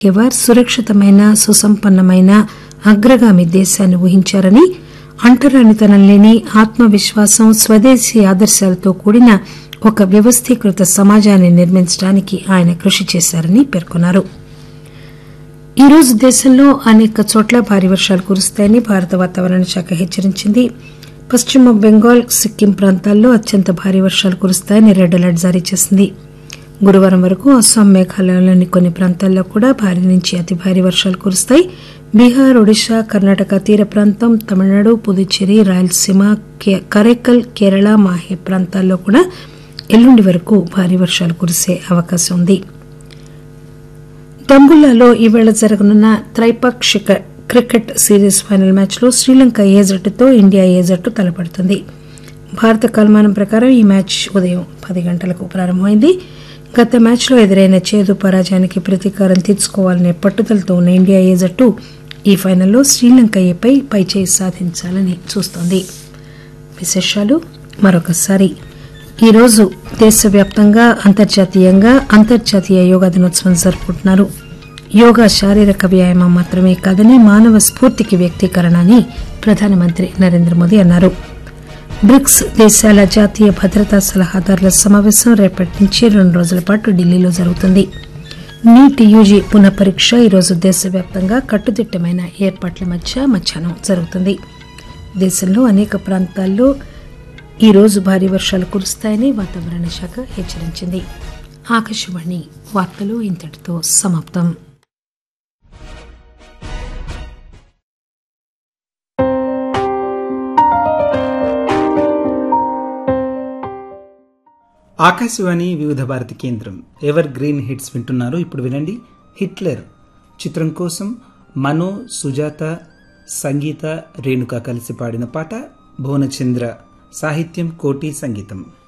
కేవర్ సురక్షితమైన సుసంపన్నమైన అగ్రగామి దేశాన్ని ఊహించారని అంటరానితనం లేని ఆత్మవిశ్వాసం స్వదేశీ ఆదర్శాలతో కూడిన ఒక వ్యవస్థీకృత సమాజాన్ని నిర్మించడానికి ఆయన కృషి చేశారని పేర్కొన్నారు ఈ రోజు దేశంలో అనేక చోట్ల భారీ వర్షాలు కురుస్తాయని భారత వాతావరణ శాఖ హెచ్చరించింది పశ్చిమ బెంగాల్ సిక్కిం ప్రాంతాల్లో అత్యంత భారీ వర్షాలు కురుస్తాయని రెడ్ అలర్ట్ జారీ చేసింది గురువారం వరకు అస్సాం మేఘాలయలోని కొన్ని ప్రాంతాల్లో కూడా భారీ నుంచి అతి భారీ వర్షాలు కురుస్తాయి బీహార్ ఒడిశా కర్ణాటక తీర ప్రాంతం తమిళనాడు పుదుచ్చేరి రాయలసీమ కే- కరైకల్ కేరళ మాహే ప్రాంతాల్లో కూడా ఎల్లుండి వరకు భారీ వర్షాలు కురిసే అవకాశం ఉంది దంబుల్లాలో ఈవేళ జరగనున్న త్రైపాక్షిక క్రికెట్ సిరీస్ ఫైనల్ మ్యాచ్లో శ్రీలంక ఏ జట్టుతో ఇండియా ఏ జట్టు తలపడుతుంది భారత కాలమానం ప్రకారం ఈ మ్యాచ్ ఉదయం పది గంటలకు ప్రారంభమైంది గత మ్యాచ్లో ఎదురైన చేదు పరాజయానికి ప్రతీకారం తీర్చుకోవాలనే పట్టుదలతో ఉన్న ఇండియా ఏ జట్టు ఈ ఫైనల్లో శ్రీలంక ఏపై పైచేయి సాధించాలని చూస్తోంది విశేషాలు మరొకసారి ఈరోజు దేశవ్యాప్తంగా అంతర్జాతీయంగా అంతర్జాతీయ యోగా దినోత్సవం జరుపుకుంటున్నారు యోగా శారీరక వ్యాయామం మాత్రమే కాదని మానవ స్ఫూర్తికి వ్యక్తీకరణ అని ప్రధానమంత్రి నరేంద్ర మోదీ అన్నారు బ్రిక్స్ దేశాల జాతీయ భద్రతా సలహాదారుల సమావేశం రేపటి నుంచి రెండు రోజుల పాటు ఢిల్లీలో జరుగుతుంది నీట్ యూజీ పునఃపరీక్ష ఈరోజు దేశవ్యాప్తంగా కట్టుదిట్టమైన ఏర్పాట్ల మధ్య మధ్యాహ్నం జరుగుతుంది దేశంలో అనేక ప్రాంతాల్లో ఈ రోజు భారీ వర్షాలు కురుస్తాయని వాతావరణ శాఖ హెచ్చరించింది ఆకాశవాణి వార్తలు ఇంతటితో సమాప్తం ఆకాశవాణి వివిధ భారతి కేంద్రం ఎవర్ గ్రీన్ హిట్స్ వింటున్నారు ఇప్పుడు వినండి హిట్లర్ చిత్రం కోసం మనో సుజాత సంగీత రేణుక కలిసి పాడిన పాట భువనచంద్ర సాహిత్యం కోటి సంగీతం